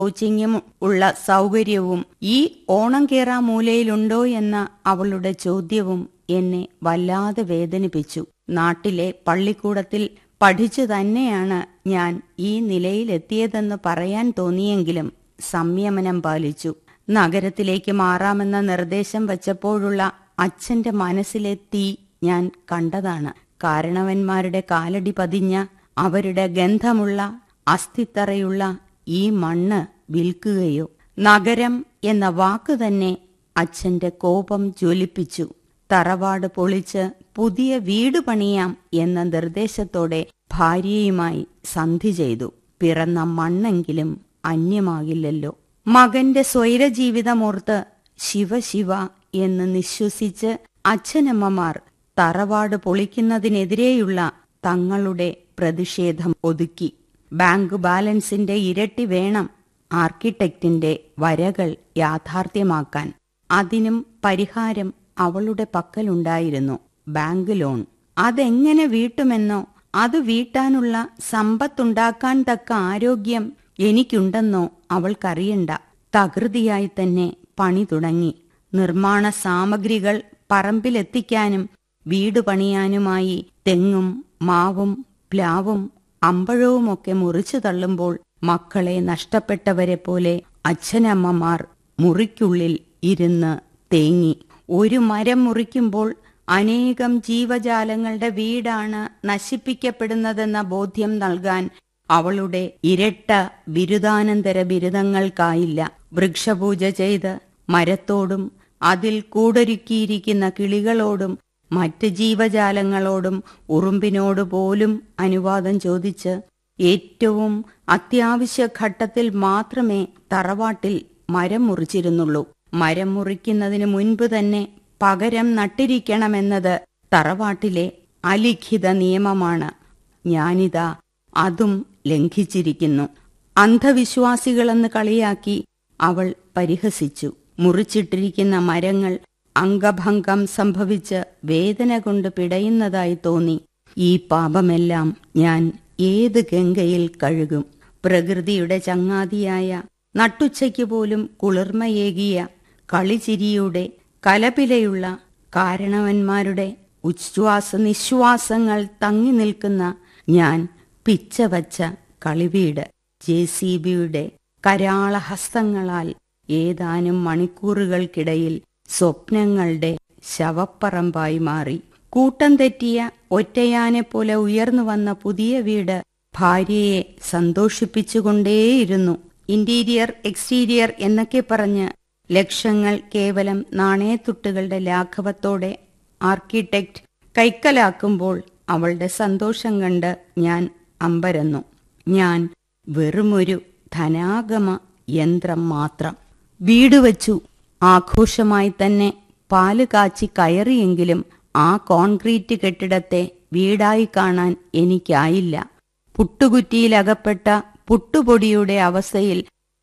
കോച്ചിങ്ങും ഉള്ള സൗകര്യവും ഈ ഓണം കേറാ മൂലയിലുണ്ടോ എന്ന അവളുടെ ചോദ്യവും എന്നെ വല്ലാതെ വേദനിപ്പിച്ചു നാട്ടിലെ പള്ളിക്കൂടത്തിൽ പഠിച്ചു തന്നെയാണ് ഞാൻ ഈ നിലയിലെത്തിയതെന്ന് പറയാൻ തോന്നിയെങ്കിലും സംയമനം പാലിച്ചു നഗരത്തിലേക്ക് മാറാമെന്ന നിർദ്ദേശം വച്ചപ്പോഴുള്ള അച്ഛന്റെ മനസ്സിലെ തീ ഞാൻ കണ്ടതാണ് കാരണവന്മാരുടെ കാലടി പതിഞ്ഞ അവരുടെ ഗന്ധമുള്ള അസ്ഥിത്തറയുള്ള ഈ മണ്ണ് വിൽക്കുകയോ നഗരം എന്ന വാക്ക് തന്നെ അച്ഛന്റെ കോപം ജ്വലിപ്പിച്ചു തറവാട് പൊളിച്ച് പുതിയ വീട് പണിയാം എന്ന നിർദ്ദേശത്തോടെ ഭാര്യയുമായി സന്ധി ചെയ്തു പിറന്ന മണ്ണെങ്കിലും അന്യമാകില്ലല്ലോ മകന്റെ സ്വൈരജീവിതമോർത്ത് ശിവശിവ എന്ന് നിശ്വസിച്ച് അച്ഛനമ്മമാർ തറവാട് പൊളിക്കുന്നതിനെതിരെയുള്ള തങ്ങളുടെ പ്രതിഷേധം ഒതുക്കി ബാങ്ക് ബാലൻസിന്റെ ഇരട്ടി വേണം ആർക്കിടെക്റ്റിന്റെ വരകൾ യാഥാർത്ഥ്യമാക്കാൻ അതിനും പരിഹാരം അവളുടെ പക്കലുണ്ടായിരുന്നു ബാങ്ക് ലോൺ അതെങ്ങനെ വീട്ടുമെന്നോ അത് വീട്ടാനുള്ള സമ്പത്തുണ്ടാക്കാൻ തക്ക ആരോഗ്യം എനിക്കുണ്ടെന്നോ അവൾക്കറിയണ്ട തകൃതിയായി തന്നെ പണി തുടങ്ങി നിർമ്മാണ സാമഗ്രികൾ പറമ്പിലെത്തിക്കാനും വീട് പണിയാനുമായി തെങ്ങും മാവും പ്ലാവും അമ്പഴവുമൊക്കെ മുറിച്ചു തള്ളുമ്പോൾ മക്കളെ നഷ്ടപ്പെട്ടവരെ പോലെ അച്ഛനമ്മമാർ മുറിക്കുള്ളിൽ ഇരുന്ന് തേങ്ങി ഒരു മരം മുറിക്കുമ്പോൾ അനേകം ജീവജാലങ്ങളുടെ വീടാണ് നശിപ്പിക്കപ്പെടുന്നതെന്ന ബോധ്യം നൽകാൻ അവളുടെ ഇരട്ട ബിരുദാനന്തര ബിരുദങ്ങൾക്കായില്ല വൃക്ഷപൂജ ചെയ്ത് മരത്തോടും അതിൽ കൂടൊരുക്കിയിരിക്കുന്ന കിളികളോടും മറ്റ് ജീവജാലങ്ങളോടും ഉറുമ്പിനോട് പോലും അനുവാദം ചോദിച്ച് ഏറ്റവും അത്യാവശ്യ ഘട്ടത്തിൽ മാത്രമേ തറവാട്ടിൽ മരം മുറിച്ചിരുന്നുള്ളൂ മരം മുറിക്കുന്നതിന് മുൻപ് തന്നെ പകരം നട്ടിരിക്കണമെന്നത് തറവാട്ടിലെ അലിഖിത നിയമമാണ് ഞാനിതാ അതും ലംഘിച്ചിരിക്കുന്നു അന്ധവിശ്വാസികളെന്ന് കളിയാക്കി അവൾ പരിഹസിച്ചു മുറിച്ചിട്ടിരിക്കുന്ന മരങ്ങൾ അംഗഭംഗം സംഭവിച്ച് വേദന കൊണ്ട് പിടയുന്നതായി തോന്നി ഈ പാപമെല്ലാം ഞാൻ ഏത് ഗംഗയിൽ കഴുകും പ്രകൃതിയുടെ ചങ്ങാതിയായ നട്ടുച്ചയ്ക്ക് പോലും കുളിർമയേകിയ കളിചിരിയുടെ കലപിലയുള്ള കാരണവന്മാരുടെ ഉച്ഛ്വാസ നിശ്വാസങ്ങൾ തങ്ങി നിൽക്കുന്ന ഞാൻ പിച്ചവച്ച കളിവീട് ജെ സി ബിയുടെ കരാളഹസ്തങ്ങളാൽ ഏതാനും മണിക്കൂറുകൾക്കിടയിൽ സ്വപ്നങ്ങളുടെ ശവപ്പറമ്പായി മാറി കൂട്ടം തെറ്റിയ ഒറ്റയാനെ പോലെ ഉയർന്നു വന്ന പുതിയ വീട് ഭാര്യയെ സന്തോഷിപ്പിച്ചുകൊണ്ടേയിരുന്നു ഇന്റീരിയർ എക്സ്റ്റീരിയർ എന്നൊക്കെ പറഞ്ഞ് ലക്ഷങ്ങൾ കേവലം നാണയത്തുട്ടുകളുടെ ലാഘവത്തോടെ ആർക്കിടെക്റ്റ് കൈക്കലാക്കുമ്പോൾ അവളുടെ സന്തോഷം കണ്ട് ഞാൻ അമ്പരന്നു ഞാൻ വെറുമൊരു ധനാഗമ യന്ത്രം മാത്രം വീട് വച്ചു ആഘോഷമായി തന്നെ പാല് കാച്ചി കയറിയെങ്കിലും ആ കോൺക്രീറ്റ് കെട്ടിടത്തെ വീടായി കാണാൻ എനിക്കായില്ല പുട്ടുകുറ്റിയിലകപ്പെട്ട പുട്ടുപൊടിയുടെ അവസ്ഥയിൽ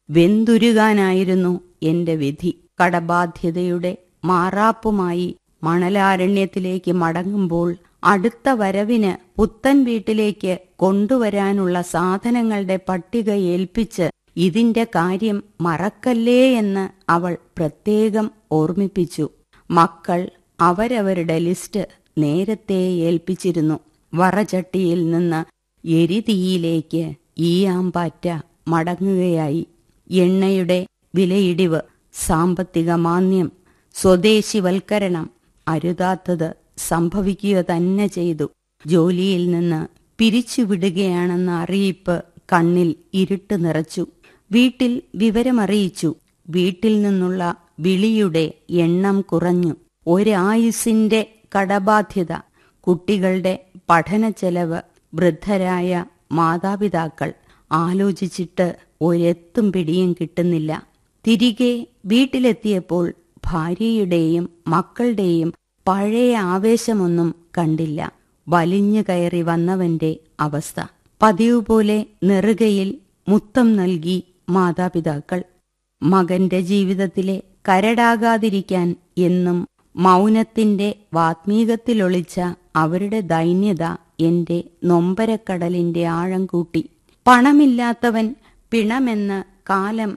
വെന്തുരുകാനായിരുന്നു എന്റെ വിധി കടബാധ്യതയുടെ മാറാപ്പുമായി മണലാരണ്യത്തിലേക്ക് മടങ്ങുമ്പോൾ അടുത്ത വരവിന് പുത്തൻ വീട്ടിലേക്ക് കൊണ്ടുവരാനുള്ള സാധനങ്ങളുടെ പട്ടിക ഏൽപ്പിച്ച് ഇതിന്റെ കാര്യം മറക്കല്ലേ എന്ന് അവൾ പ്രത്യേകം ഓർമ്മിപ്പിച്ചു മക്കൾ അവരവരുടെ ലിസ്റ്റ് നേരത്തെ ഏൽപ്പിച്ചിരുന്നു വറചട്ടിയിൽ നിന്ന് എരിതീയിലേക്ക് ഈയാമ്പാറ്റ മടങ്ങുകയായി എണ്ണയുടെ വിലയിടിവ് സാമ്പത്തിക മാന്ദ്യം സ്വദേശിവൽക്കരണം അരുതാത്തത് സംഭവിക്കുക തന്നെ ചെയ്തു ജോലിയിൽ നിന്ന് പിരിച്ചുവിടുകയാണെന്ന അറിയിപ്പ് കണ്ണിൽ ഇരുട്ട് നിറച്ചു വീട്ടിൽ വിവരമറിയിച്ചു വീട്ടിൽ നിന്നുള്ള വിളിയുടെ എണ്ണം കുറഞ്ഞു ഒരായുസിന്റെ കടബാധ്യത കുട്ടികളുടെ പഠന ചെലവ് വൃദ്ധരായ മാതാപിതാക്കൾ ആലോചിച്ചിട്ട് ഒരെത്തും പിടിയും കിട്ടുന്നില്ല തിരികെ വീട്ടിലെത്തിയപ്പോൾ ഭാര്യയുടെയും മക്കളുടെയും പഴയ ആവേശമൊന്നും കണ്ടില്ല വലിഞ്ഞു കയറി വന്നവന്റെ അവസ്ഥ പതിവ് പോലെ നെറുകയിൽ മുത്തം നൽകി മാതാപിതാക്കൾ മകന്റെ ജീവിതത്തിലെ കരടാകാതിരിക്കാൻ എന്നും മൗനത്തിന്റെ വാത്മീകത്തിലൊളിച്ച അവരുടെ ദൈന്യത എന്റെ നൊമ്പരക്കടലിന്റെ ആഴം കൂട്ടി പണമില്ലാത്തവൻ പിണമെന്ന് കാലം